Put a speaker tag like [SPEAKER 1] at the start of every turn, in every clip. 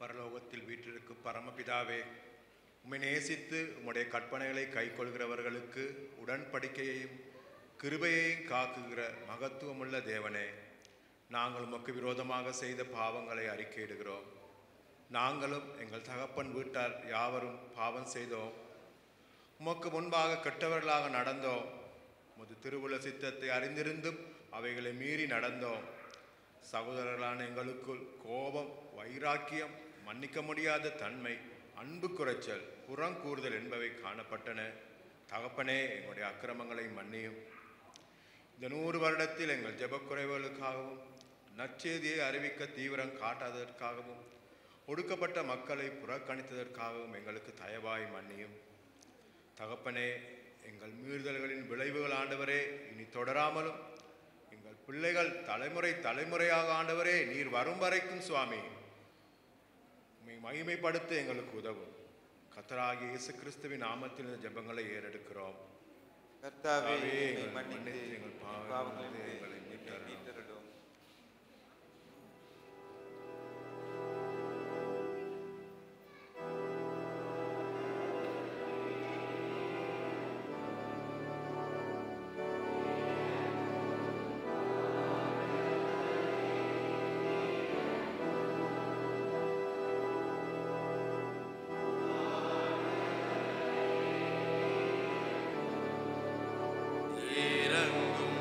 [SPEAKER 1] பரலோகத்தில் வீற்றிருக்கும் பரமபிதாவே உம்மை நேசித்து உம்முடைய கற்பனைகளை கைக்கொள்கிறவர்களுக்கு உடன்படிக்கையையும் கிருபையையும் காக்குகிற மகத்துவமுள்ள தேவனே நாங்கள் உமக்கு விரோதமாக செய்த பாவங்களை அறிக்கையிடுகிறோம் நாங்களும் எங்கள் தகப்பன் வீட்டார் யாவரும் பாவம் செய்தோம் உமக்கு முன்பாக கெட்டவர்களாக நடந்தோம் உமது திருவுல சித்தத்தை அறிந்திருந்தும் அவைகளை மீறி நடந்தோம் சகோதரர்களான எங்களுக்குள் கோபம் வைராக்கியம் மன்னிக்க முடியாத தன்மை அன்பு குறைச்சல் புறங்கூறுதல் என்பவை காணப்பட்டன தகப்பனே எங்களுடைய அக்கிரமங்களை மன்னியும் இந்த நூறு வருடத்தில் எங்கள் ஜெபக்குறைவுகளுக்காகவும் நற்செய்தியை அறிவிக்க தீவிரம் காட்டாததற்காகவும் ஒடுக்கப்பட்ட மக்களை புறக்கணித்ததற்காகவும் எங்களுக்கு தயவாய் மன்னியும் தகப்பனே எங்கள் மீறுதல்களின் விளைவுகள் ஆண்டவரே இனி தொடராமலும் எங்கள் பிள்ளைகள் தலைமுறை தலைமுறையாக ஆண்டவரே நீர் வரும் வரைக்கும் சுவாமி உம்மை மகிமைப்படுத்த எங்களுக்கு உதவும் கத்தராகிய இயேசு கிறிஸ்துவின் நாமத்தில் இந்த ஜெபங்களை ஏறெடுக்கிறோம்
[SPEAKER 2] கர்த்தாவே
[SPEAKER 1] கர்த்தாவே,
[SPEAKER 2] எங்களை
[SPEAKER 1] எங்களை
[SPEAKER 2] மன்னித்து
[SPEAKER 1] மன்னித்து எங்கள் பாவங்களை
[SPEAKER 2] பாவங்களிலிருந்து
[SPEAKER 1] எங்களை
[SPEAKER 2] எங்களை
[SPEAKER 1] மீட்டருளும்.
[SPEAKER 2] மீட்டருளும்
[SPEAKER 3] இறங்கும்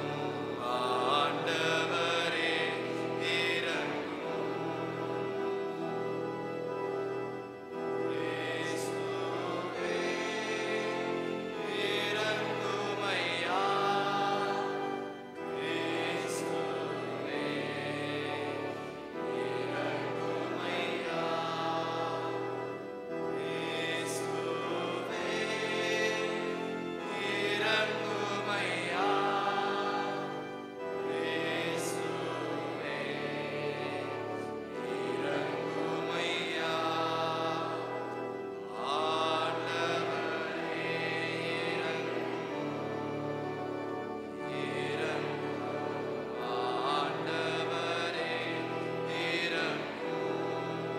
[SPEAKER 3] ஆண்டவரே இறங்கும் இயேசுவே இறங்கும் ஐயா இயேசுவே இறங்கும் ஐயா இயேசுவே இறங்குமையா இயேசுவே இறங்குமையா ஆண்டவரே இறங்கும் இறங்கும் ஆண்டவரே இறங்கும்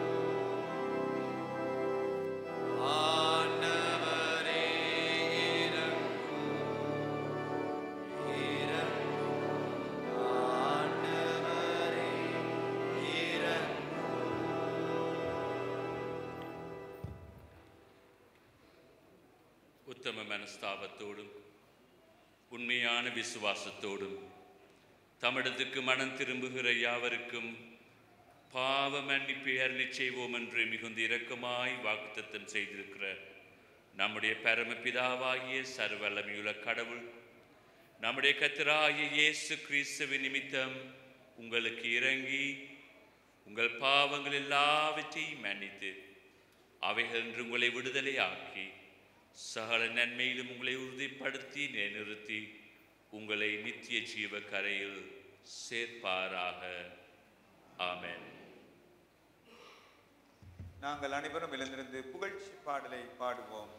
[SPEAKER 3] ஆண்டவரே இறங்கும் இறங்கும் ஆண்டவரே இறங்கும்
[SPEAKER 4] உத்தம மனஸ்தாபத்தோடும் உண்மையான விசுவாசத்தோடும் தமிழத்துக்கு மனம் திரும்புகிற யாவருக்கும் பாவ மன்னிப்பை அருளி செய்வோம் என்று மிகுந்த இரக்கமாய் வாக்குத்தத்தம் செய்திருக்கிற நம்முடைய பரமபிதாவாகிய சர்வல்லமையுள்ள கடவுள் நம்முடைய கத்தராகிய இயேசு கிறிஸ்துவின் நிமித்தம் உங்களுக்கு இறங்கி உங்கள் பாவங்கள் எல்லாவற்றையும் மன்னித்து அவைகள் என்று உங்களை விடுதலையாக்கி சகல நன்மையிலும் உங்களை உறுதிப்படுத்தி நிலைநிறுத்தி உங்களை நித்திய ஜீவ கரையில் சேர்ப்பாராக ஆமென்
[SPEAKER 2] நாங்கள் அனைவரும் எழுந்திருந்து புகழ்ச்சி பாடலை பாடுவோம்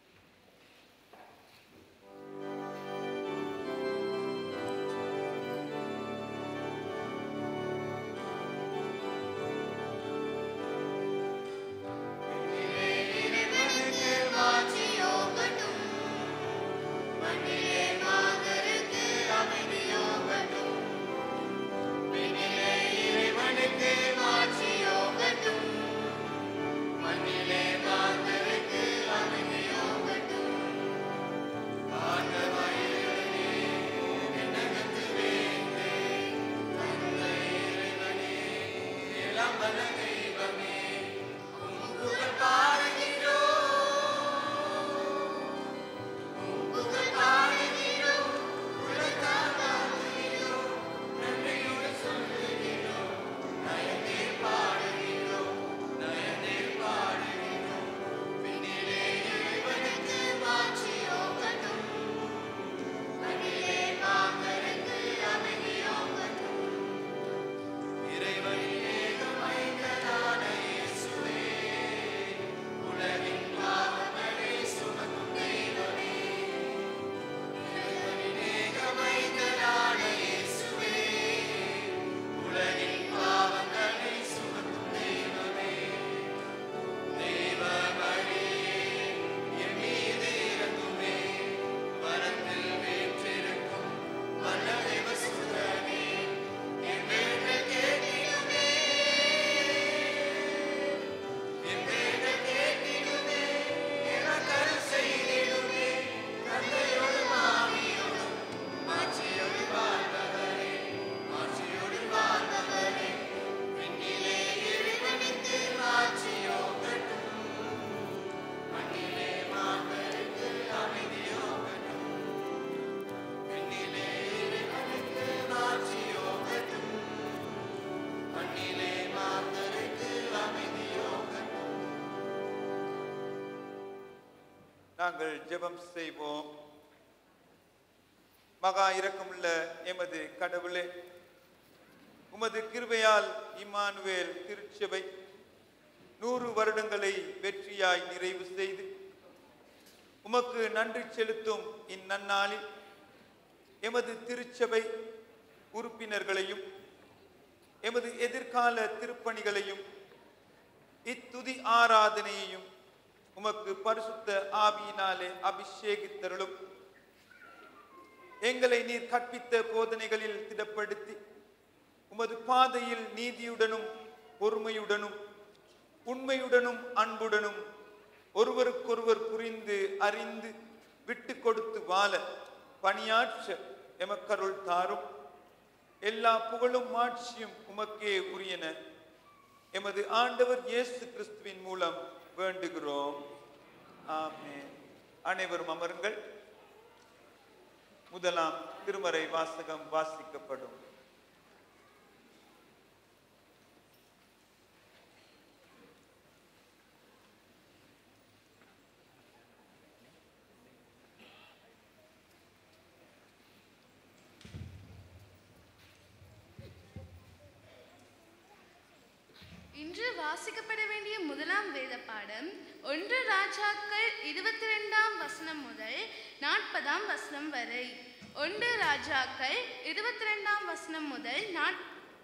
[SPEAKER 5] இறைவனுக்கு மாட்சியோகட்டும். மண்ணிலே மாந்தருக்கு அமைதியோகட்டும். விண்ணிலே இறைவனுக்கு மாட்சியோகட்டும். மண்ணிலே மாந்தருக்கு அமைதியோகட்டும்.
[SPEAKER 2] நாங்கள் ஜெபம் செய்வோம் மகா இரக்கமுள்ள எமது கடவுளே உமது கிருபையால் இம்மானுவேல் திருச்சபை நூறு வருடங்களை வெற்றியாய் நிறைவு செய்து உமக்கு நன்றி செலுத்தும் இந்நன்னாளில் எமது திருச்சபை உறுப்பினர்களையும் எமது எதிர்கால திருப்பணிகளையும் இத்துதி ஆராதனையையும் உமக்கு பரிசுத்த ஆவியினாலே அபிஷேகித்தருளும் எங்களை நீர் கற்பித்த போதனைகளில் திடப்படுத்தி உமது பாதையில் நீதியுடனும் பொறுமையுடனும் உண்மையுடனும் அன்புடனும் ஒருவருக்கொருவர் புரிந்து அறிந்து விட்டு கொடுத்து வாழ பணியாற்ற எமக்கருள் தாரும் எல்லா புகழும் மாட்சியும் உமக்கே உரியன எமது ஆண்டவர் இயேசு கிறிஸ்துவின் மூலம் வேண்டுகிறோம் ஆமென் அனைவரும் அமருங்கள் முதலாம் திருமறை வாசகம் வாசிக்கப்படும்
[SPEAKER 6] இன்று வாசிக்கப்பட வேண்டிய முதலாம் வேத பாடம் ஒன்று ராஜாக்கள் இருபத்தி ரெண்டாம் வசனம் முதல் நாற்பதாம் வசனம் வரை ஒன்று ராஜாக்கள் இருபத்தி ரெண்டாம் வசனம் முதல் நாற்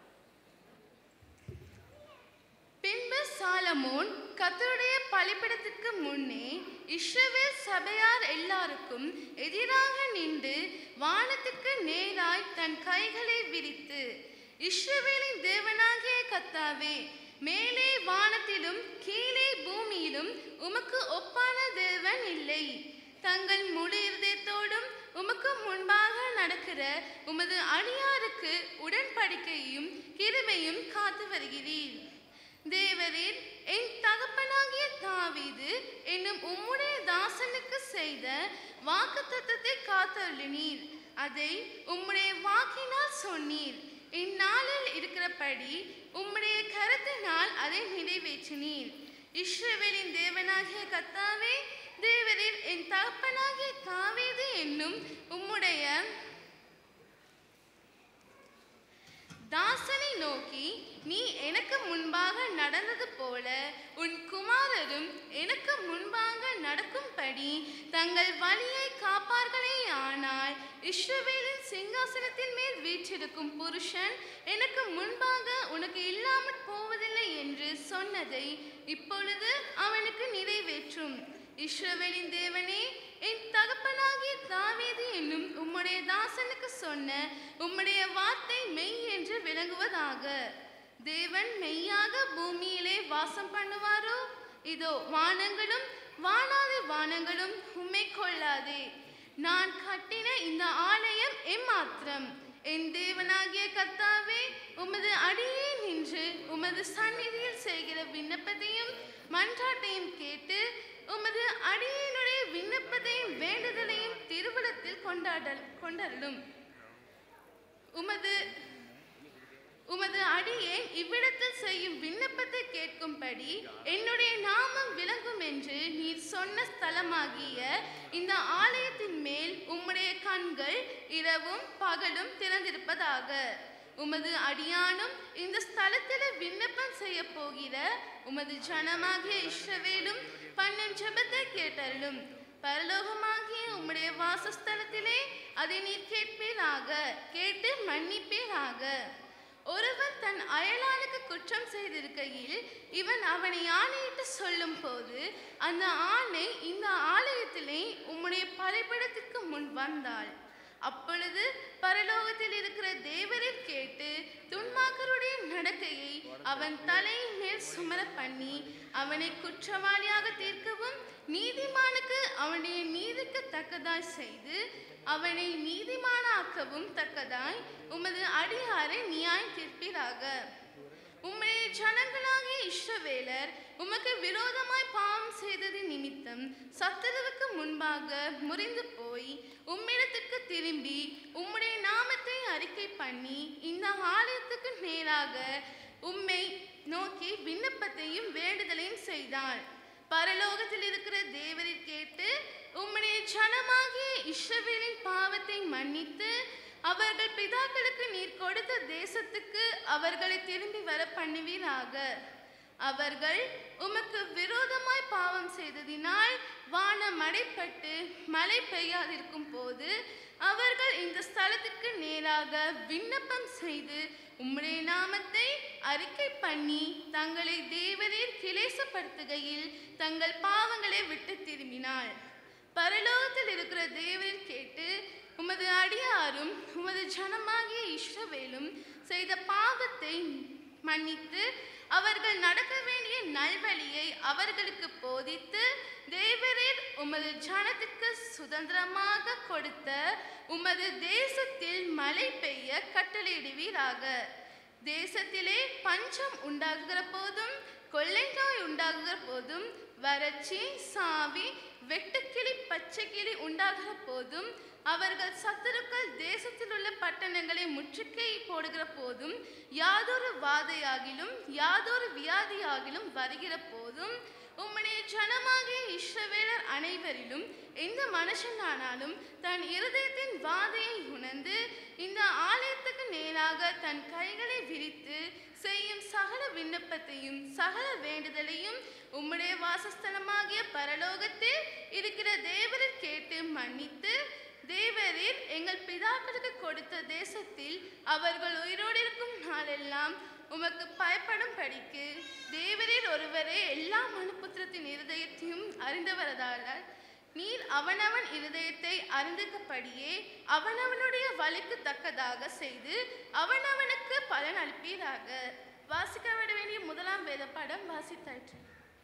[SPEAKER 6] பின்பு சாலமோன் கர்த்தருடைய பலிபீடத்திற்கு முன்னே இஸ்ரவேல் சபையார் எல்லாருக்கும் எதிராக நின்று வானத்திற்கு நேராய் தன் கைகளை விரித்து இஸ்ரவேலின் தேவனாகிய கத்தாவே மேலே வானத்திலும் கீழே பூமியிலும் உமக்கு ஒப்பான தேவன் இல்லை தங்கள் முழு இருதயத்தோடும் உமக்கு முன்பாக நடக்கிற உமது அடியாருக்கு உடன்படிக்கையும் கிருபையும் காத்து வருகிறீர் தேவரீர் என் தகப்பனாகிய தாவீது என்னும் உம்முடைய தாசனுக்கு செய்த வாக்குத்தத்தத்தை காத்தருளினீர் அதை உம்முடைய வாக்கினால் சொன்னீர் இந்நாளில் இருக்கிறபடி உம்முடைய கருத்தினால் அதை நிறைவேற்றினீர் இஸ்ரவேலின் தேவனாகிய கத்தாவே தேவரீர் என் தகப்பனாகிய தாவீது என்னும் உம்முடைய தாசனை நோக்கி நீ எனக்கு முன்பாக நடந்தது போல உன் குமாரரும் எனக்கு முன்பாக நடக்கும்படி தங்கள் வழியை காப்பார்களே ஆனால் இஸ்ரவேலின் சிங்காசனத்தின் மேல் வீற்றிருக்கும் புருஷன் எனக்கு முன்பாக உனக்கு இல்லாமற் போவதில்லை என்று சொன்னதை இப்பொழுது அவனுக்கு நிறைவேற்றும் இஸ்ரவேலின் தேவனே என் தகப்பனாகிய தாவீது என்னும் உம்முடைய தாசனுக்கு சொன்ன உம்முடைய வார்த்தை மெய் என்று விளங்குவதாக தேவன் மெய்யாக பூமியிலே வாசம் பண்ணுவாரோ இதோ வானங்களும் வானாதி வானங்களும் உம்மை கொள்ளாதே நான் கட்டின இந்த ஆலயம் எம்மாத்திரம் என் தேவனாகிய கர்த்தாவே உமது அடியே நின்று உமது சந்நிதியில் செய்கிற விண்ணப்பத்தையும் மன்றாட்டையும் கேட்டு உமது அடியினுடைய விண்ணப்பத்தையும் வேண்டுதலையும் திருவிழத்தில் கொண்டாடல் கொண்டருளும் உமது உமது அடியே இவ்விடத்தில் செய்யும் விண்ணப்பத்தை கேட்கும்படி என்னுடைய நாமம் விளங்கும் என்று நீர் சொன்ன ஸ்தலமாகிய இந்த ஆலயத்தின் மேல் உம்முடைய கண்கள் இரவும் பகலும் திறந்திருப்பதாக உமது அடியானும் இந்த ஸ்தலத்தில் விண்ணப்பம் செய்ய போகிற உமது ஜனமாகிய இஸ்ரவேலும் பண்ணும் ஜெபத்தை கேட்டருளும் பரலோகமாகிய உம்முடைய வாசஸ்தலத்திலே அதை நீர் கேட்பீராக கேட்டு மன்னிப்பீராக ஒருவன் தன் அயலானுக்கு குற்றம் செய்திருக்கையில் இவன் அவனை ஆணையிட்டு சொல்லும் போது அந்த ஆணை இந்த ஆலயத்திலே உம்முடைய பலிபடத்திற்கு முன் வந்தாள் அப்பொழுது பரலோகத்தில் இருக்கிற தேவரில் கேட்டு துன்மாக்கருடைய நடக்கையை அவன் தலையின் மேல் சுமர பண்ணி அவனை குற்றவாளியாக தீர்க்கவும் நீதிமானுக்கு அவனுடைய நீதிக்கு தக்கதாய் செய்து அவனை நீதிமானாக்கவும் தக்கதாய் உமது அடியாரை நியாயம் தீர்ப்பீராக உம்முடைய ஜனங்களாகிய இஸ்ரவேலர் உமக்கு விரோதமாய் பாவம் செய்தது நிமித்தம் சத்துருவுக்கு முன்பாக முறிந்து போய் உம்மிடத்துக்கு திரும்பி உம்முடைய நாமத்தை அறிக்கை பண்ணி இந்த ஆலயத்துக்கு நேராக உம்மை நோக்கி விண்ணப்பத்தையும் வேண்டுதலையும் செய்தாள் பரலோகத்தில் இருக்கிற தேவரில் கேட்டு உம்முடைய ஜனமாகிய இஸ்ரவேலின் பாவத்தை மன்னித்து அவர்கள் பிதாக்களுக்கு நீர் கொடுத்த தேசத்துக்கு அவர்களை திரும்பி வர பண்ணுவீராக அவர்கள் உமக்கு விரோதமாய் பாவம் செய்ததினால் வானம் அடைப்பட்டு மழை பெய்யாதிருக்கும் போது அவர்கள் இந்த ஸ்தலத்திற்கு நேராக விண்ணப்பம் செய்து உம்முடைய நாமத்தை அறிக்கை பண்ணி தங்களை தேவரீர் கிளேசப்படுத்துகையில் தங்கள் பாவங்களை விட்டு திரும்பினாள் பரலோகத்தில் இருக்கிற தேவரில் கேட்டு உமது அடியாரும் உமது ஜனமாகிய இஸ்ரவேலும் செய்த பாவத்தை மன்னித்து அவர்கள் நடக்க வேண்டிய நல்வழியை அவர்களுக்கு போதித்து தேவரீர் உமது ஜனத்திற்கு சுதந்திரமாக கொடுத்த உமது தேசத்தில் மழை பெய்ய கட்டளையிடுவீராக தேசத்திலே பஞ்சம் உண்டாகுகிற போதும் கொள்ளைநோய் உண்டாகுகிற போதும் வறட்சி சாவி வெட்டுக்கிளி பச்சைக்கிளி உண்டாகிற போதும் அவர்கள் சத்துருக்கள் தேசத்தில் உள்ள பட்டணங்களை முற்றுகை போடுகிற போதும் யாதொரு வாதையாகிலும் யாதொரு வியாதியாகிலும் வருகிற போதும் உம்முடைய ஜனமாகிய இஸ்ரவேலர் அனைவரிலும் எந்த மனுஷனானாலும் தன் இருதயத்தின் வாதையை உணர்ந்து இந்த ஆலயத்துக்கு நேராக தன் கைகளை விரித்து செய்யும் சகல விண்ணப்பத்தையும் சகல வேண்டுதலையும் உம்முடைய வாசஸ்தலமாகிய பரலோகத்தில் இருக்கிற தேவரில் கேட்டு மன்னித்து தேவரீர் எங்கள் பிதாக்களுக்கு கொடுத்த தேசத்தில் அவர்கள் உயிரோடு இருக்கும் நாளெல்லாம் உமக்கு பயப்படும் படிக்கு தேவரீர் ஒருவரே எல்லா மனுபுத்திரத்தின் இருதயத்தையும் அறிந்தவரதால நீர் அவனவன் இருதயத்தை அறிந்திருக்கபடியே அவனவனுடைய வழிக்கு தக்கதாக செய்து அவனவனுக்கு பலன் அளிப்பீராக வாசிக்க விட வேண்டிய முதலாம் வேத பாடம் வாசித்தாயிற்று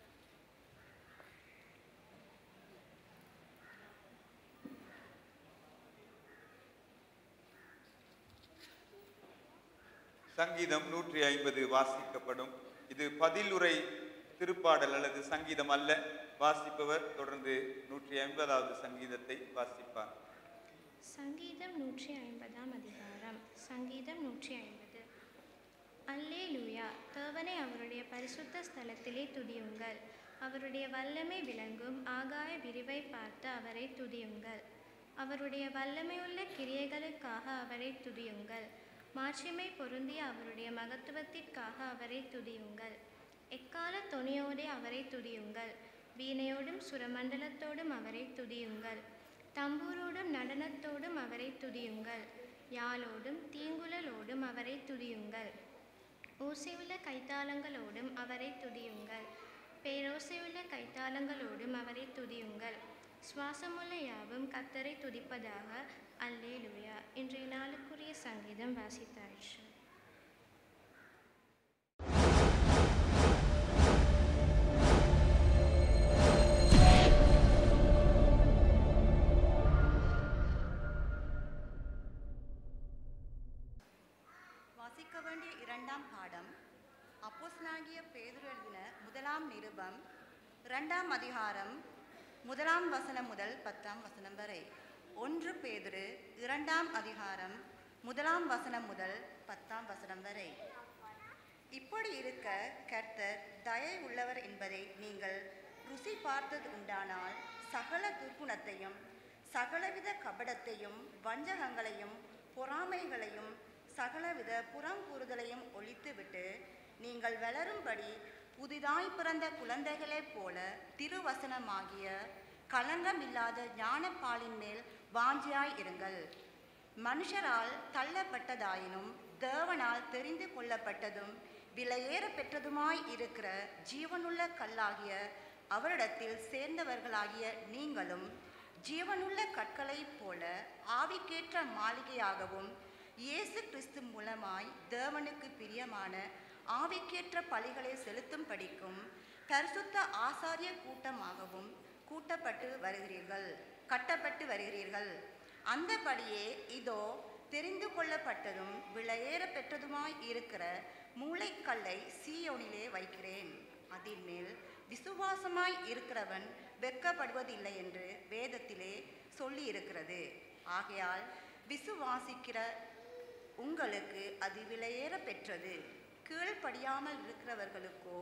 [SPEAKER 2] சங்கீதம் நூற்றி ஐம்பது வாசிக்கப்படும் இது பதிலுரை திருப்பாடல் அல்லது சங்கீதம் அல்ல வாசிப்பவர் தொடர்ந்து நூற்றி ஐம்பதாவது சங்கீதத்தை வாசிப்பார்
[SPEAKER 7] சங்கீதம் நூற்றி ஐம்பதாம் அதிகாரம் சங்கீதம் நூற்றி ஐம்பது அல்லேலூயா தேவனை அவருடைய பரிசுத்த ஸ்தலத்திலே துதியுங்கள் அவருடைய வல்லமை விளங்கும் ஆகாய விரிவை பார்த்து அவரை துதியுங்கள் அவருடைய வல்லமையுள்ள கிரியைகளுக்காக அவரை துதியுங்கள் மாட்சிமை பொருந்திய அவருடைய மகத்துவத்திற்காக அவரை துதியுங்கள் எக்கால தொனியோடே அவரை துதியுங்கள் வீணையோடும் சுரமண்டலத்தோடும் அவரை துதியுங்கள் தம்பூரோடும் நடனத்தோடும் அவரை துதியுங்கள் யாழோடும் தீங்குழலோடும் அவரை துதியுங்கள் ஓசையுள்ள கைத்தாளங்களோடும் அவரை துதியுங்கள் பேரோசையுள்ள கைத்தாளங்களோடும் அவரை துதியுங்கள் சுவாசமுள்ள யாவும் கத்தரை துதிப்பதாக அல்லேலூயா இன்றைய நாளுக்குரிய சங்கீதம் வாசித்தாயிற்று
[SPEAKER 8] வாசிக்க வேண்டிய இரண்டாம் பாடம் அப்போஸ்தலனாகிய பேதுரு எழுதின முதலாம் நிருபம் இரண்டாம் அதிகாரம் முதலாம் வசனம் முதல் பத்தாம் வசனம் வரை ஒன்று பேதுரு இரண்டாம் அதிகாரம் முதலாம் வசனம் முதல் பத்தாம் வசனம் வரை இப்படி இருக்க கர்த்தர் தயை உள்ளவர் என்பதை நீங்கள் ருசி பார்த்தது உண்டானால் சகல துர்க்குணத்தையும் சகலவித கபடத்தையும் வஞ்சகங்களையும் பொறாமைகளையும் சகலவித புறங்கூறுதலையும் ஒழித்துவிட்டு நீங்கள் வளரும்படி புதிதாய் பிறந்த குழந்தைகளைப் போல திருவசனமாகிய களங்கமில்லாத ஞானப்பாலின் மேல் வாஞ்சியாய் இருங்கள் மனுஷரால் தள்ளப்பட்டதாயினும் தேவனால் தெரிந்து கொள்ளப்பட்டதும் விலையேற பெற்றதுமாய் இருக்கிற ஜீவனுள்ள கல்லாகிய அவரிடத்தில் சேர்ந்தவர்களாகிய நீங்களும் ஜீவனுள்ள கற்களைப் போல ஆவிக்கேற்ற மாளிகையாகவும் இயேசு கிறிஸ்து மூலமாய் தேவனுக்கு பிரியமான ஆவிக்கேற்ற பலிகளை செலுத்தும் படிக்கும் பரிசுத்த ஆசாரிய கூட்டமாகவும் கூட்டப்பட்டு வருகிறீர்கள் கட்டப்பட்டு வருகிறீர்கள் அந்தபடியே இதோ தெரிந்து கொள்ளப்பட்டதும் விலையேற பெற்றதுமாய் இருக்கிற மூளைக்கல்லை சீயோனிலே வைக்கிறேன் அதின் மேல் விசுவாசமாய் இருக்கிறவன் வெட்கப்படுவதில்லை என்று வேதத்திலே சொல்லி இருக்கிறது ஆகையால் விசுவாசிக்கிற உங்களுக்கு அது விலையேற பெற்றது கீழ்ப்படியாமல் இருக்கிறவர்களுக்கோ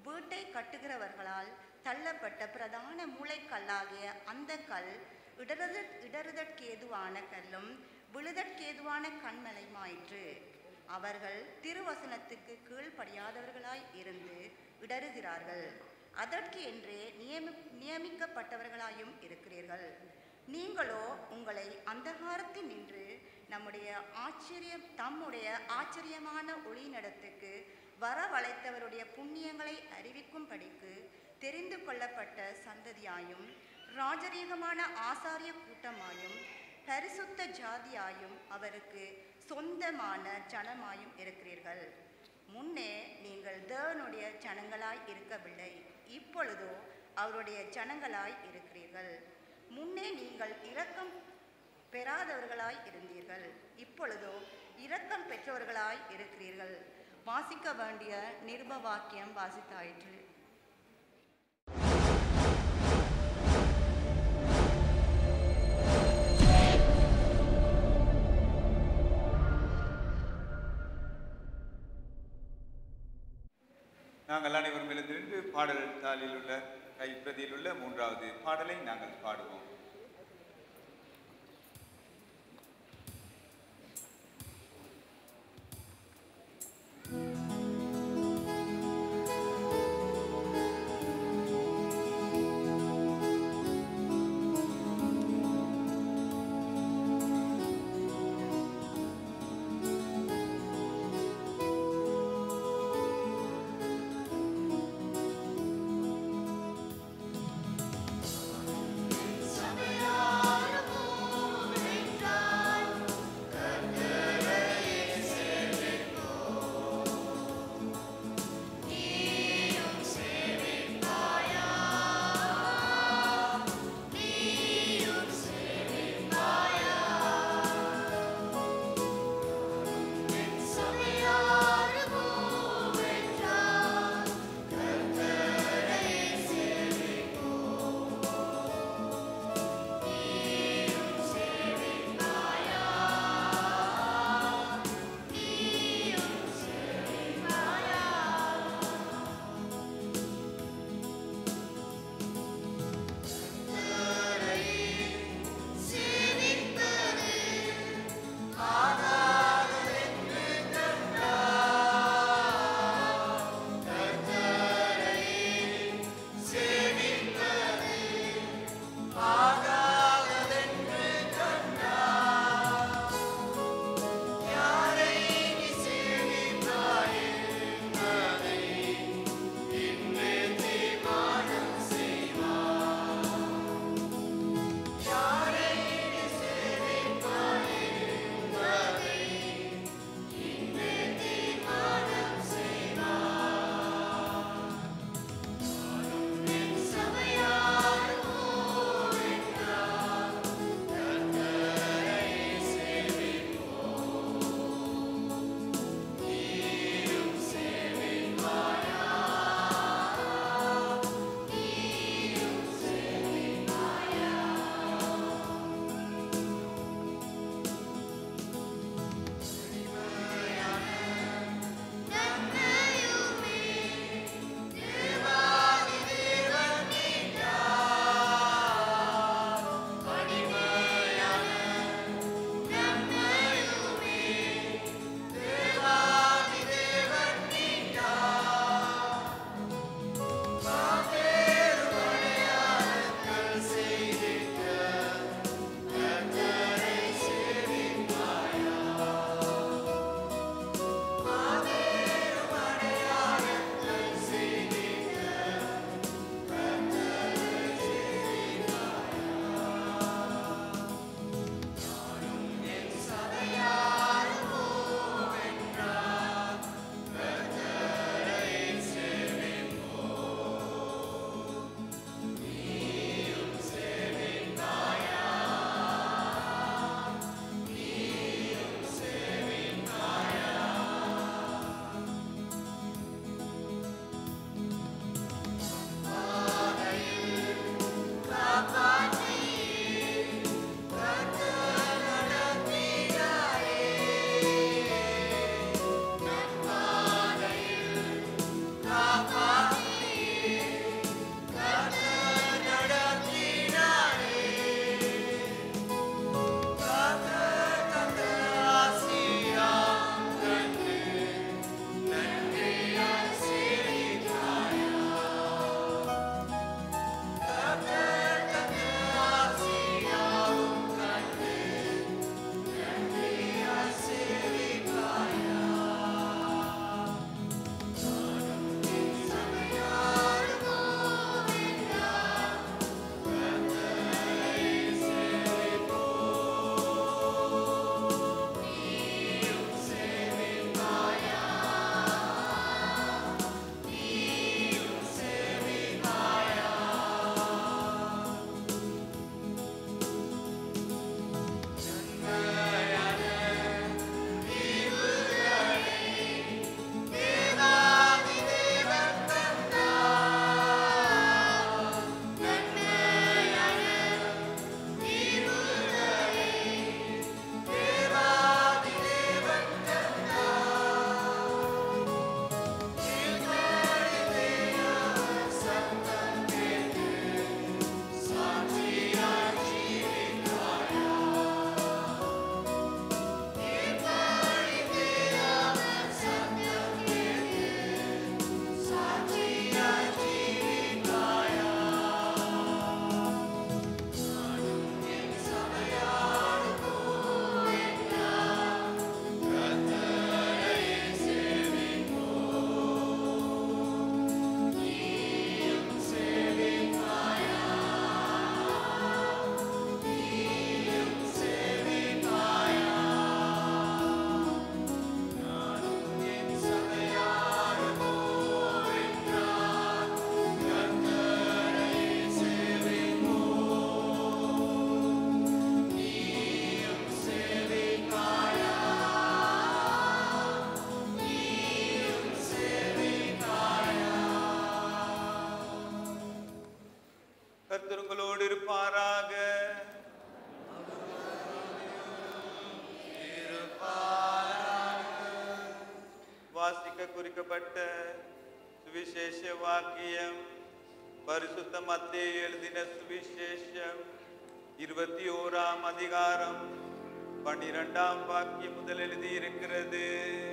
[SPEAKER 8] வீட்டை கட்டுகிறவர்களால் தள்ளப்பட்ட பிரதான மூளைக்கல்லாகிய அந்த கல் இடறுத இடறுதற்கேதுவான கல்லும் விழுதற்கேதுவான கண்மலையுமாயிற்று அவர்கள் திருவசனத்துக்கு கீழ்ப்படியாதவர்களாய் இருந்து இடறுகிறார்கள் அதற்கு என்றே நியமி நியமிக்கப்பட்டவர்களாயும் இருக்கிறீர்கள் நீங்களோ உங்களை அந்தகாரத்தில் நின்று நம்முடைய ஆச்சரியம் தம்முடைய ஆச்சரியமான ஒளிநடத்துக்கு வரவழைத்தவருடைய புண்ணியங்களை அறிவிக்கும்படிக்கு தெரிந்து கொள்ளப்பட்ட சந்ததியாயும் ராஜரீகமான ஆசாரிய கூட்டமாயும் பரிசுத்த ஜாதியாயும் அவருக்கு சொந்தமான ஜனமாயும் இருக்கிறீர்கள் முன்னே நீங்கள் தேவனுடைய ஜனங்களாய் இருக்கவில்லை இப்பொழுதோ அவருடைய ஜனங்களாய் இருக்கிறீர்கள் முன்னே நீங்கள் இரக்கம் பெறாதவர்களாய் இருந்தீர்கள் இப்பொழுதோ இரக்கம் பெற்றவர்களாய் இருக்கிறீர்கள் வாசிக்க வேண்டிய நிருப வாக்கியம் வாசித்தாயிற்று
[SPEAKER 2] நாங்கள் அனைவரும் எழுந்திருந்து பாடல் தாளில் உள்ள கைப்பிரதியில் உள்ள மூன்றாவது பாடலை நாங்கள் பாடுவோம்
[SPEAKER 5] சபை
[SPEAKER 2] கர்த்தருங்களோடு இருப்பாராக வாசிக்க குறிக்கப்பட்ட சுவிசேஷ வாக்கியம் பரிசுத்த மத்தே எழுதின சுவிசேஷம் இருபத்தி ஓராம் அதிகாரம் பன்னிரெண்டாம் வாக்கியம் முதல் எழுதி இருக்கிறது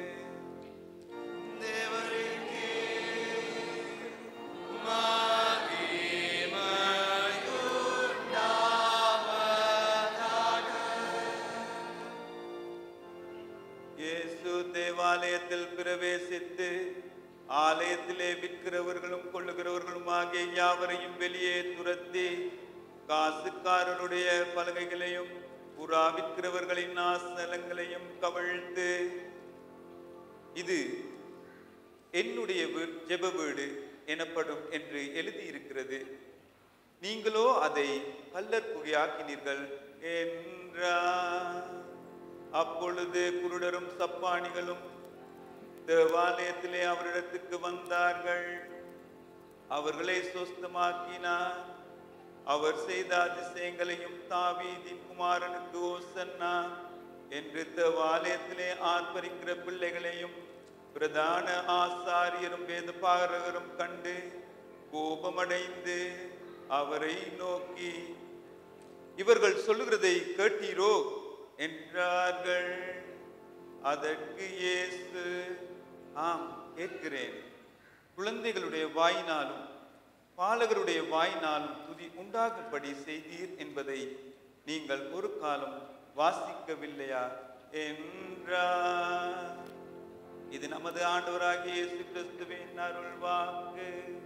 [SPEAKER 2] இயேசு தேவாலயத்தில் பிரவேசித்து ஆலயத்திலே விற்கிறவர்களும் கொள்ளுகிறவர்களும் ஆகிய யாவரையும் வெளியே துரத்தி காசுக்காரருடைய பலகைகளையும் புறா விற்கிறவர்களின் ஆசனங்களையும் கவிழ்த்து இது என்னுடைய வீ- ஜெப வீடு எனப்படும் என்று எழுதியிருக்கிறது நீங்களோ அதை கல்லற் புகையாக்கினீர்கள் என்றார் அப்பொழுது குருடரும் சப்பானிகளும் தேவாலயத்திலே அவரிடத்துக்கு வந்தார்கள் அவர்களை சொஸ்தமாக்கினார் அவர் செய்த அதிசயங்களையும் தாவீதின் குமாரனுக்கு ஓசன்னா என்று தேவாலயத்திலே ஆர்ப்பரிக்கிற பிள்ளைகளையும் பிரதான ஆசாரியரும் வேதபாரகரும் கண்டு கோபமடைந்து அவரை நோக்கி இவர்கள் சொல்லுகிறதை கேட்டீரோ என்றார்கள் அதற்கு இயேசு ஆம் கேட்கிறேன் குழந்தைகளுடைய வாயினாலும் பாலகருடைய வாயினாலும் துதி உண்டாகும்படி செய்தீர் என்பதை நீங்கள் ஒரு காலம் வாசிக்கவில்லையா என்றார் இது நமது ஆண்டவராகிய இயேசு கிறிஸ்துவின் அருள் வாக்கு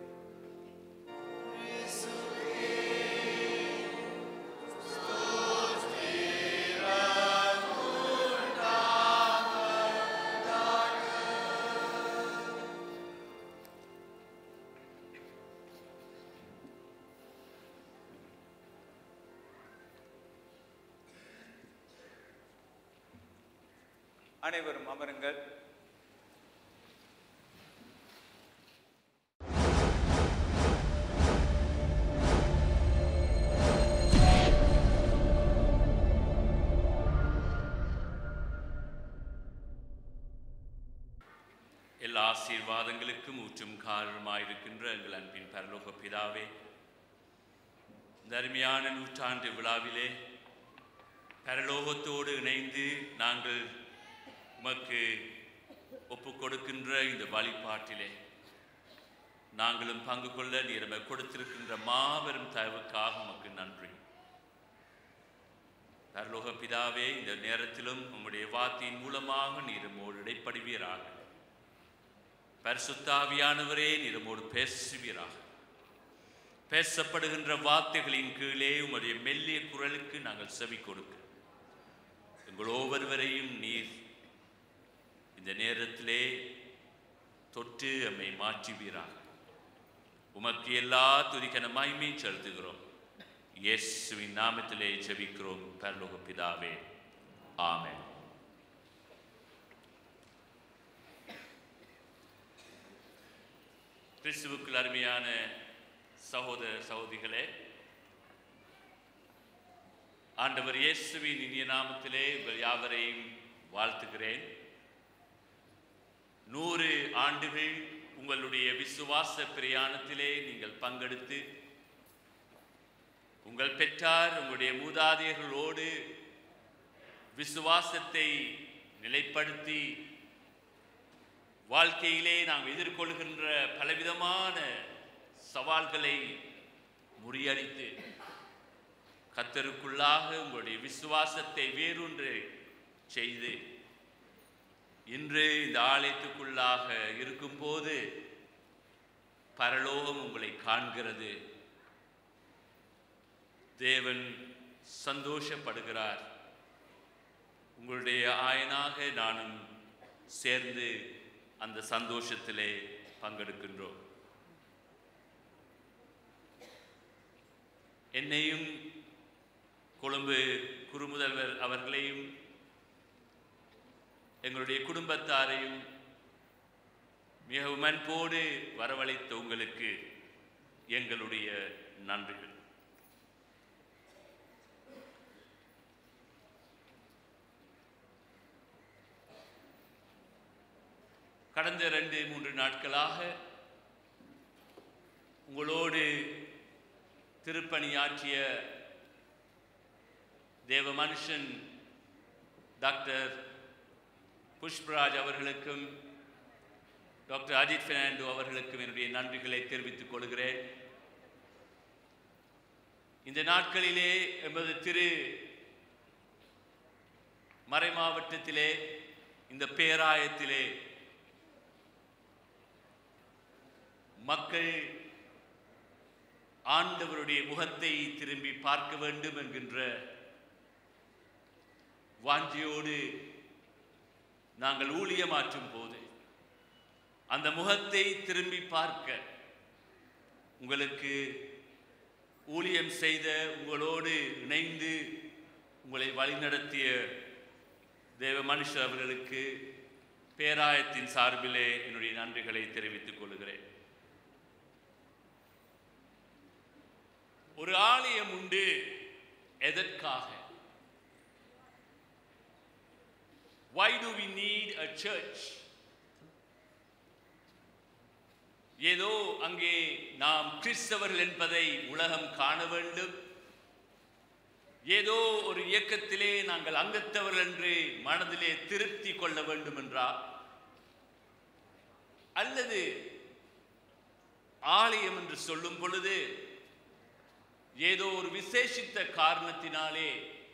[SPEAKER 2] அனைவரும் அமருங்கள்
[SPEAKER 4] எல்லா ஆசீர்வாதங்களுக்கும் ஊற்றும் காரணமாயிருக்கின்ற எங்கள் அன்பின் பரலோக பிதாவே இந்த அருமையான நூற்றாண்டு விழாவிலே பரலோகத்தோடு இணைந்து நாங்கள் உமக்கு ஒப்பு கொடுக்கின்ற இந்த வழிபாட்டிலே நாங்களும் பங்கு கொள்ள நீர் எமக்கு கொடுத்திருக்கின்ற மாபெரும் தயவுக்காக உமக்கு நன்றி பரலோக பிதாவே இந்த நேரத்திலும் உம்முடைய வார்த்தையின் மூலமாக நீர் நம்மோடு இடைப்படுவீராக பரிசுத்தாவியானவரே நீர் நம்மோடு பேசுவீராக பேசப்படுகின்ற வார்த்தைகளின் கீழே உம்முடைய மெல்லிய குரலுக்கு நாங்கள் செவி கொடுக்க எங்கள் ஒவ்வொருவரையும் நீர் இந்த நேரத்திலே தொட்டு நம்மை மாற்றுவீராக உமக்கு எல்லா துதிக்கன மகிமை செலுத்துகிறோம் இயேசுவின் நாமத்திலே ஜெபிக்கிறோம் பரலோக பிதாவே ஆமென் கிறிஸ்துவுக்குள் அருமையான சகோதர சகோதரிகளே ஆண்டவர் இயேசுவின் இனிய நாமத்திலே உங்கள் யாவரையும் வாழ்த்துகிறேன் நூறு ஆண்டுகள் உங்களுடைய விசுவாச பிரயாணத்திலே நீங்கள் பங்கெடுத்து உங்கள் பெற்றார் உங்களுடைய மூதாதையர்களோடு விசுவாசத்தை நிலைப்படுத்தி வாழ்க்கையிலே நாம் எதிர்கொள்கின்ற பலவிதமான சவால்களை முறியடித்து கத்தருக்குள்ளாக உங்களுடைய விசுவாசத்தை வேறொன்று செய்து இன்று இந்த ஆலயத்துக்குள்ளாக இருக்கும்போது பரலோகம் உங்களை காண்கிறது தேவன் சந்தோஷப்படுகிறார் உங்களுடைய ஆயனாக நானும் சேர்ந்து அந்த சந்தோஷத்திலே பங்கெடுக்கின்றோம் என்னையும் கொழும்பு குறுமுதல்வர் அவர்களையும் எங்களுடைய குடும்பத்தாரையும் மிகவும் அன்போடு வரவழைத்த உங்களுக்கு எங்களுடைய நன்றிகள் கடந்த ரெண்டு மூன்று நாட்களாக உங்களோடு திருப்பணியாற்றிய தேவ மனுஷன் டாக்டர் புஷ்பராஜ் அவர்களுக்கும் டாக்டர் அஜித் பெர்னாண்டோ அவர்களுக்கும் என்னுடைய நன்றிகளை தெரிவித்துக் கொள்கிறேன் இந்த நாட்களிலே எமது திரு மறைமாவட்டத்திலே இந்த பேராயத்திலே மக்கள் ஆண்டவருடைய முகத்தை திரும்பி பார்க்க வேண்டும் என்கின்ற வாஞ்சியோடு நாங்கள் ஊழியமாற்றும் போது அந்த முகத்தை திரும்பி பார்க்க உங்களுக்கு ஊழியம் செய்த உங்களோடு இணைந்து உங்களை வழிநடத்திய தேவ மனுஷர் அவர்களுக்கு பேராயத்தின் சார்பிலே என்னுடைய நன்றிகளை தெரிவித்துக் கொள்கிறேன் ஒரு ஆலயம் உண்டு எதற்காக why do we need a church ஏதோ அங்கே நாம் கிறிஸ்தவர்கள் என்பதை உலகம் காண வேண்டும் ஏதோ ஒரு இயக்கத்திலே நாங்கள் அங்கத்தவர்கள் என்று மனதிலே திருப்தி கொள்ள வேண்டும் என்றால் அல்லது ஆலயம் என்று சொல்லும் பொழுது ஏதோ ஒரு விசேஷித்த காரணத்தினாலே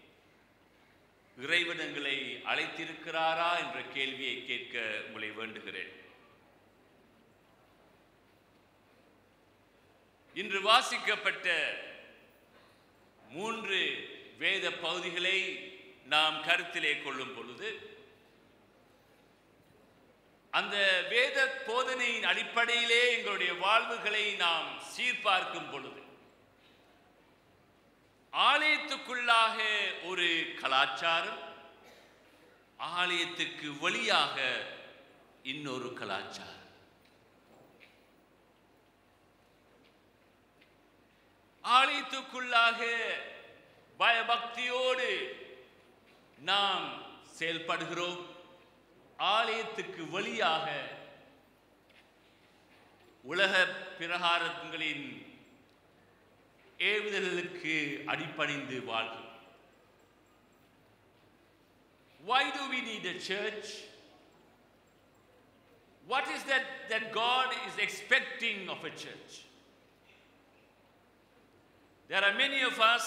[SPEAKER 4] இறைவன் எங்களை அழைத்திருக்கிறாரா என்ற கேள்வியை கேட்க உங்களை வேண்டுகிறேன் இன்று வாசிக்கப்பட்ட மூன்று வேத பகுதிகளை நாம் கருத்திலே கொள்ளும் பொழுது அந்த வேத போதனையின் அடிப்படையிலே எங்களுடைய வாழ்வுகளை நாம் சீர்பார்க்கும் பொழுது ஆலயத்துக்குள்ளாக ஒரு கலாச்சாரம் ஆலயத்துக்கு வெளியாக இன்னொரு கலாச்சாரம் ஆலயத்துக்குள்ளாக பயபக்தியோடு நாம் செயல்படுகிறோம் ஆலயத்துக்கு வெளியாக உலக பிரகாரங்களின் ஏவுதல்களுக்கு அடிப்பணிந்து வாழ்கிறோம் Why do we need a church? What is that that God is expecting of a church? There are many of us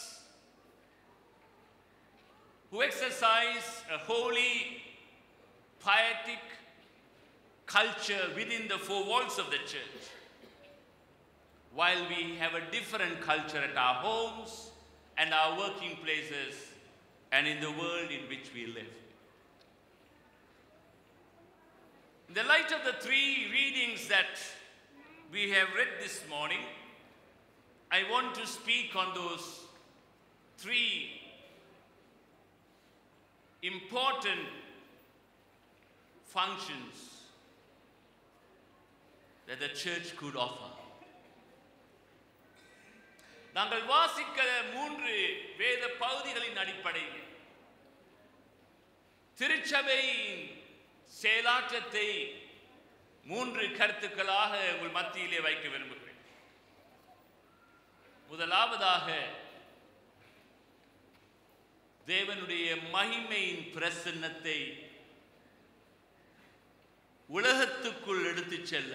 [SPEAKER 4] who exercise a holy, pietic culture within the four walls of the church, while we have a different culture at our homes and our working places and in the world in which we live. In the light of the three readings that we have read this morning, I want to speak on those three important functions that the church could offer. நாங்கள் வாசிக்கிற மூன்று வேத பகுதிகளின் அடிப்படையில் திருச்சபையின் செயலாற்றத்தை மூன்று கருத்துக்களாக உங்கள் மத்தியிலே வைக்க விரும்புகிறேன் முதலாவதாக தேவனுடைய மகிமையின் பிரசன்னத்தை உலகத்துக்குள் எடுத்துச் செல்ல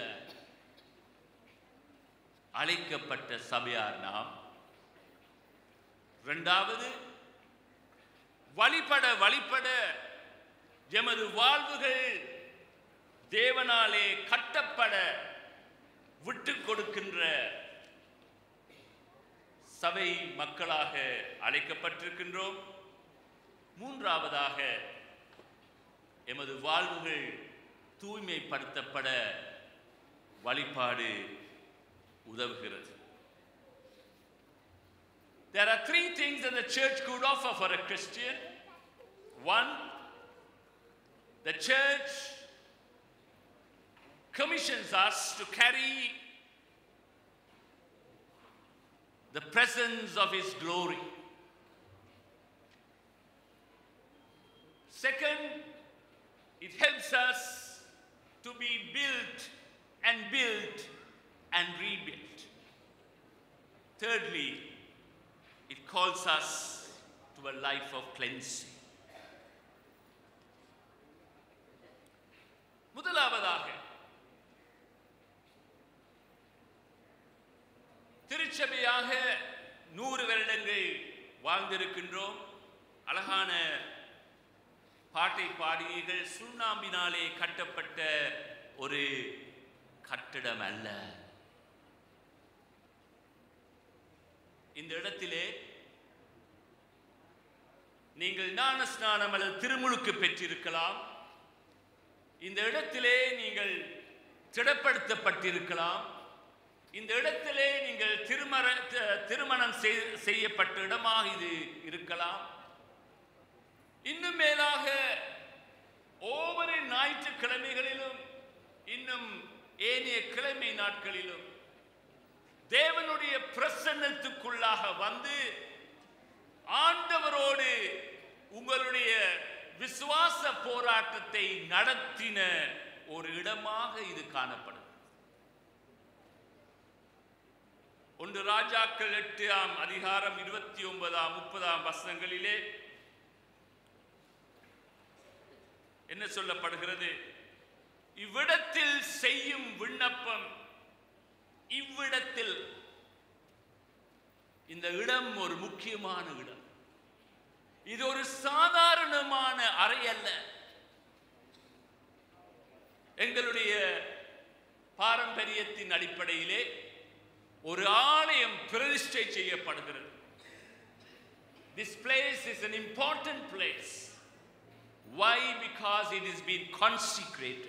[SPEAKER 4] அழைக்கப்பட்ட சபையார் நாம் இரண்டாவது வழிபட வழிபட எமது வாழ்வுகள் தேவனாலே கட்டப்பட விட்டு கொடுக்கின்ற சபை மக்களாக அழைக்கப்பட்டிருக்கின்றோம் மூன்றாவதாக எமது வாழ்வுகள் தூய்மைப்படுத்தப்பட வழிபாடு உதவுகிறது There are three things that the church could offer for a Christian. One, the church commissions us to carry the presence of His glory. Second, it helps us to be built and built and rebuilt. Thirdly, it calls us to a life of cleansing. முதலாவதாக திருச்சபையாக நூறு வருடங்கள் வாழ்ந்திருக்கின்றோம் அழகான பாட்டை பாடியீர்கள் சுண்ணாம்பினாலே கட்டப்பட்ட ஒரு கட்டிடம் அல்ல இந்த இடத்திலே நீங்கள் ஞான ஸ்நானம் அல்லது திருமுழுக்கு பெற்றிருக்கலாம் இந்த இடத்திலே நீங்கள் திடப்படுத்தப்பட்டிருக்கலாம் இந்த இடத்திலே நீங்கள் திருமண த- திருமணம் செய்- செய்யப்பட்ட இடமாக இது இருக்கலாம் இன்னும் மேலாக ஒவ்வொரு ஞாயிற்றுக்கிழமைகளிலும் இன்னும் ஏனைய கிழமை நாட்களிலும் தேவனுடைய பிரசன்னத்துக்குள்ளாக வந்து ஆண்டவரோடு உங்களுடைய விசுவாச போராட்டத்தை நடத்தின ஒரு இடமாக இது காணப்படும் ஒன்று ராஜாக்கள் எட்டாம் அதிகாரம் இருபத்தி ஒன்பதாம் முப்பதாம் வசனங்களிலே என்ன சொல்லப்படுகிறது இவ்விடத்தில் செய்யும் விண்ணப்பம் இவ்விடத்தில் இந்த இடம் ஒரு முக்கியமான இடம் இது ஒரு சாதாரணமான அறை அல்ல எங்களுடைய பாரம்பரியத்தின் அடிப்படையிலே ஒரு ஆலயம் பிரதிஷ்டை செய்யப்படுகிறது This place is an important place. Why? Because it has been consecrated.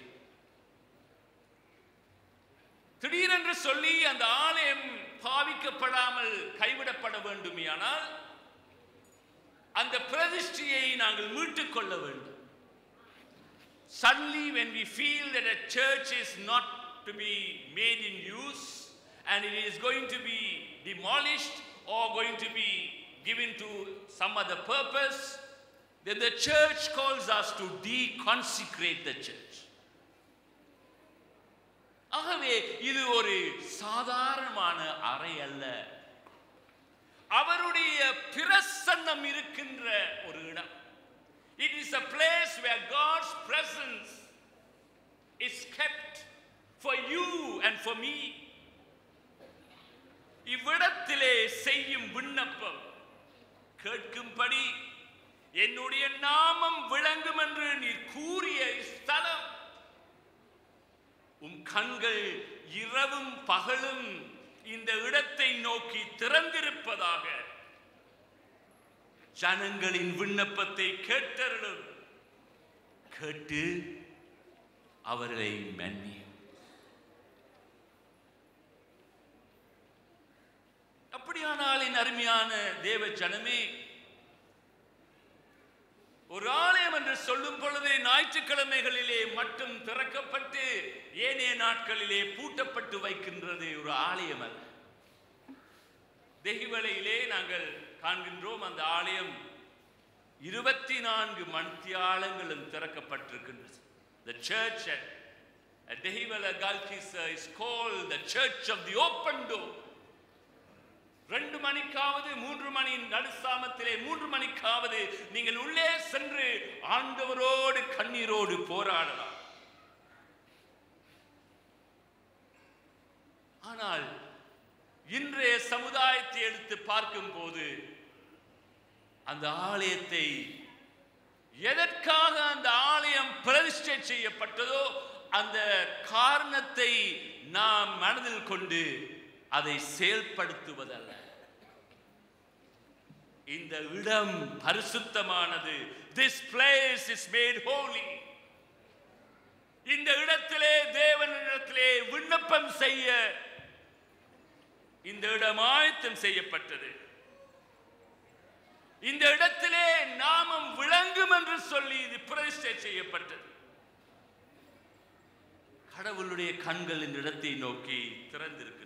[SPEAKER 4] திடீரென்று சொல்லி அந்த ஆலயம் பாவிக்கப்படாமல் கைவிடப்பட வேண்டுமேயானால் அந்த பிரதிஷ்டையை நாங்கள் மீட்டுக் கொள்ள வேண்டும் Suddenly, when we feel that a church is not to be made in use and it is going to be demolished or going to be given to some other purpose, then the church calls us to deconsecrate the church. ஆகவே இது ஒரு சாதாரணமான அறை அல்ல அவருடைய பிரசன்னம் இருக்கின்ற ஒரு இடம் It is a place where God's presence is kept for you and for me. இவ்விடத்திலே செய்யும் விண்ணப்பம் கேட்கும்படி என்னுடைய நாமம் விளங்கும் என்று நீர் கூறிய ஸ்தலம் உம் கண்கள் இரவும் பகலும் இந்த இடத்தை நோக்கி திறந்திருப்பதாக ஜனங்களின் விண்ணப்பத்தை கேட்டருளும் கேட்டு அவர்களை மன்னியும் அப்படியானால் என் அருமையான தேவ ஜனமே ஒரு ஆலயம் என்று சொல்லும் பொழுது ஞாயிற்றுக்கிழமைகளிலே மட்டும் திறக்கப்பட்டு ஏனைய நாட்களிலே பூட்டப்பட்டு வைக்கின்றது ஒரு ஆலயம் அல்ல தெஹிவலையிலே நாங்கள் காண்கின்றோம் அந்த ஆலயம் இருபத்தி நான்கு மணித்தியாலங்களும் திறக்கப்பட்டிருக்கின்றது The church at, at Dehivala Galkisa is called the church of the open door. ரெண்டு மணிக்காவது மூன்று மணி நடுசாமத்திலே மூன்று மணிக்காவது நீங்கள் உள்ளே சென்று ஆண்டவரோடு கண்ணீரோடு போராடலாம் ஆனால் இன்றைய சமுதாயத்தை எடுத்து பார்க்கும்போது அந்த ஆலயத்தை எதற்காக அந்த ஆலயம் பிரதிஷ்டை செய்யப்பட்டதோ அந்த காரணத்தை நாம் மனதில் கொண்டு அதை செயல்படுத்துவதல்ல இந்த இடம் பரிசுத்தமானது this place is made holy இந்த இடத்திலே தேவனிடத்திலே விண்ணப்பம் செய்ய இந்த இடம் ஆயத்தம் செய்யப்பட்டது இந்த இடத்திலே நாமம் விளங்கும் என்று சொல்லி இது பிரதிஷ்டை செய்யப்பட்டது கடவுளுடைய கண்கள் இந்த இடத்தை நோக்கி திறந்திருக்கின்றது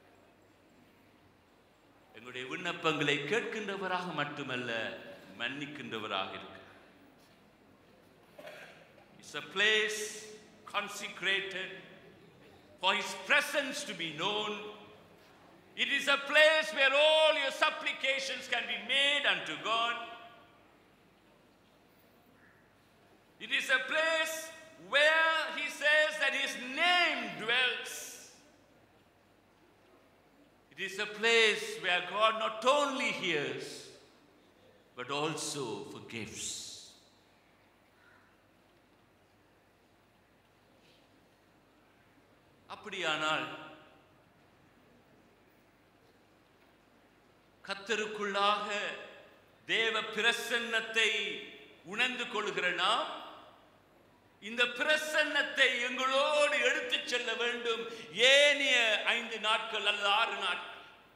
[SPEAKER 4] எங்களுடைய விண்ணப்பங்களை கேட்கின்றவராக மட்டுமல்ல மன்னிக்கின்றவராக இருக்கு it's a place consecrated, for His presence to be known. It is a place where all your supplications can be made unto God. It is a place where He says that His name dwells. It is a place where God not only hears, but also forgives. அப்படியானால் கத்தருக்குள்ளாக தேவ பிரசன்னத்தை உணர்ந்து கொள்கிற நாம் இந்த பிரசன்னத்தை எங்களோடு எடுத்துச் செல்ல வேண்டும் ஏனைய ஐந்து நாட்கள் அல்லது ஆறு நாட்கள்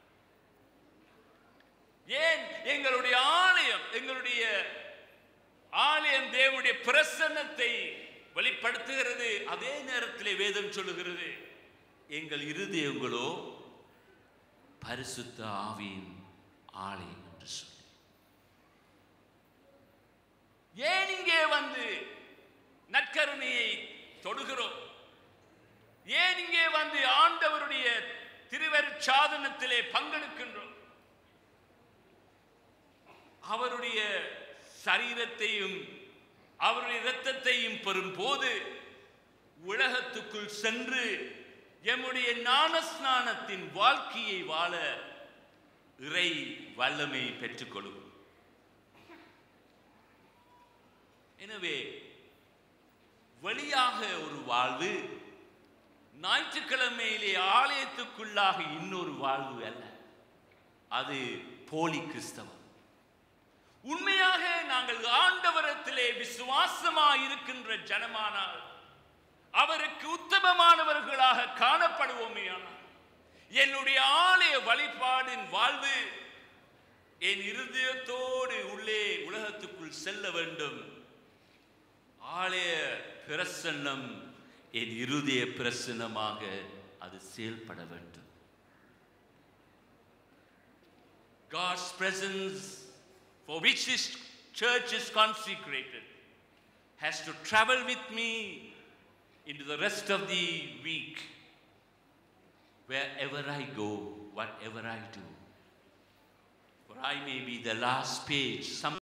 [SPEAKER 4] ஏன் எங்களுடைய ஆலயம் எங்களுடைய ஆலயம் தேவனுடைய பிரசன்னத்தை வெளிப்படுத்துகிறது அதே நேரத்திலே வேதம் சொல்லுகிறது எங்கள் இருதயங்களோ பரிசுத்த ஆவியின் ஆலயம் என்று சொல்லி ஏன் இங்கே வந்து நற்கருணையை தொடுகிறோம் ஏன் இங்கே வந்து ஆண்டவருடைய திருவருட்சாதனத்திலே பங்கெடுக்கின்றோம் அவருடைய சரீரத்தையும் அவருடைய இரத்தத்தையும் பெறும்போது உலகத்துக்குள் சென்று எம்முடைய ஞானஸ்நானத்தின் வாழ்க்கையை வாழ இறை வல்லமை பெற்றுக்கொள்ளும் எனவே வெளியாக ஒரு வாழ்வு ஞாயிற்றுக்கிழமையிலே ஆலயத்துக்குள்ளாக இன்னொரு வாழ்வு அல்ல அது போலி கிறிஸ்தவம் உண்மையாக நாங்கள் ஆண்டவரத்திலே விசுவாசமாய் இருக்கின்ற ஜனமானால் அவருக்கு உத்தமமானவர்களாக காணப்படுவோமேயானால் என்னுடைய ஆலய வழிபாடின் வாழ்வு என் இருதயத்தோடு உள்ளே உலகத்துக்குள் செல்ல வேண்டும் ஆலய பிரசன்னம் என் இருதய பிரசன்னமாக அது செயல்பட வேண்டும் God's presence for which this church is consecrated has to travel with me into the rest of the week wherever I go, whatever I do. For I may be the last page, some